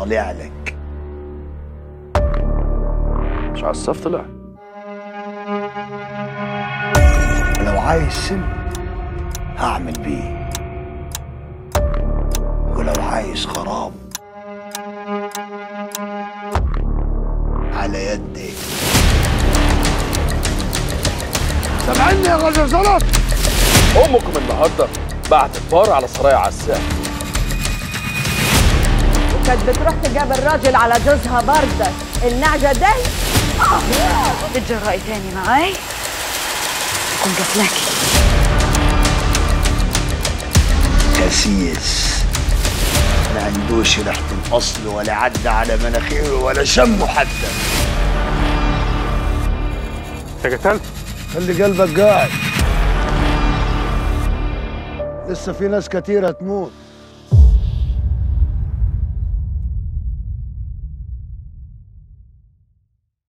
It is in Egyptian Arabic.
طالع لك مش عصاف طلع لو عايز سم هعمل بيه ولو عايز خراب على يدي سامعني يا غزل زلط امكم النهارده بعتت بار على سرايا عساف كانت بتروح تجاب الراجل على جوزها بردك النعجة دي تتجرأي تاني معاي كنت قتلاكي كسيس ما عندوش ريحة الأصل ولا عدى على مناخيره ولا شمه حتى انت قتلت خلي قلبك قاعد لسه في ناس كتيرة تموت